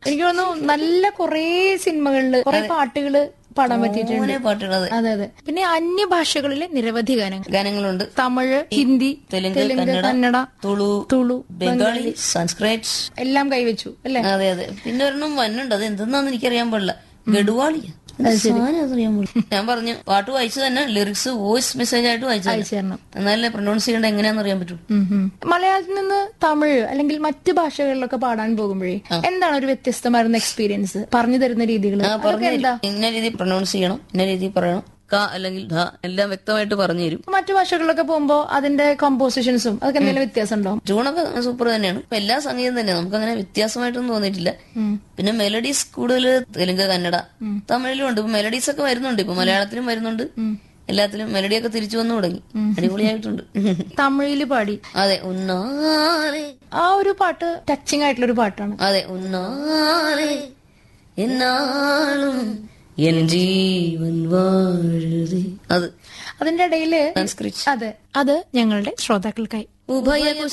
എനിക്ക് തോന്നുന്നു നല്ല കുറേ സിനിമകളില് കുറെ പാട്ടുകള് പാടാൻ പറ്റിയിട്ടുണ്ട് അങ്ങനെ പാട്ടുകൾ അതെ അതെ പിന്നെ അന്യഭാഷകളിലെ നിരവധി ഗാനങ്ങൾ ഗാനങ്ങളുണ്ട് തമിഴ് ഹിന്ദി തെലുങ്ക് തെലുങ്ക് കന്നഡ കന്നഡ തുളു തുളു ബംഗാളി സംസ്കൃത് എല്ലാം കൈവച്ചു അല്ലെ അതെ അതെ പിന്നെ ഒരെണ്ണം വന്നുണ്ട് അത് എന്തെന്നാന്ന് എനിക്കറിയാൻ പാടില്ല ഗഡുവാളിയാ എന്താ സാധനം അതറിയാൻ പാടില്ല ഞാൻ പറഞ്ഞു പാട്ട് വായിച്ചു തന്നെ ലിറിക്സ് വോയിസ് മെസ്സേജ് ആയിട്ട് വായിച്ചു അയച്ചു തരണം എന്നാലേ പ്രൊനൗൺസ് ചെയ്യേണ്ട എങ്ങനെയാന്ന് അറിയാൻ പറ്റുള്ളൂ ഉം ഉം. മലയാളത്തിൽ നിന്ന് തമിഴ് അല്ലെങ്കിൽ മറ്റ് ഭാഷകളിലൊക്കെ പാടാൻ പോകുമ്പോഴേ എന്താണ് ഒരു വ്യത്യസ്തമായിരുന്ന എക്സ്പീരിയൻസ് പറഞ്ഞു തരുന്ന രീതികൾ ആ പറഞ്ഞു തരും. ഇന്ന രീതി പ്രൊനൗൺസ് ചെയ്യണം ഇന്ന രീതി പറയണം ക അല്ലെങ്കിൽ ധ എല്ലാം വ്യക്തമായിട്ട് പറഞ്ഞു തരും മറ്റു ഭാഷകളിലൊക്കെ പോകുമ്പോ അതിന്റെ കമ്പോസിഷൻസും അതൊക്കെ എന്തെങ്കിലും വ്യത്യാസം ഉണ്ടോ ട്യൂണൊക്കെ സൂപ്പർ തന്നെയാണ് ഇപ്പൊ എല്ലാ സംഗീതം തന്നെ നമുക്ക് അങ്ങനെ വ്യത്യാസമായിട്ടൊന്നും തോന്നിയിട്ടില്ല പിന്നെ മെലഡീസ് കൂടുതൽ തെലുങ്ക് കന്നഡ തമിഴിലും ഉണ്ട് ഇപ്പൊ മെലഡീസ് ഒക്കെ വരുന്നുണ്ട് ഇപ്പൊ മലയാളത്തിലും വരുന്നുണ്ട് എല്ലാത്തിലും മെലഡിയൊക്കെ തിരിച്ചു വന്നു തുടങ്ങി അടിപൊളിയായിട്ടുണ്ട് തമിഴില് പാടി അതെ ഉന്നാരെ ആ ഒരു പാട്ട് ടച്ചിങ് ആയിട്ടുള്ള ഒരു പാട്ടാണ് അതെ ഉന്നാരെ എന്നാളും എൻ ജീവൻ വാഴുതേ അത് അതിന്റെ ഇടയില് സംസ്കൃത് അതെ അത് ഞങ്ങളുടെ ശ്രോതാക്കൾക്കായി ഉഭയ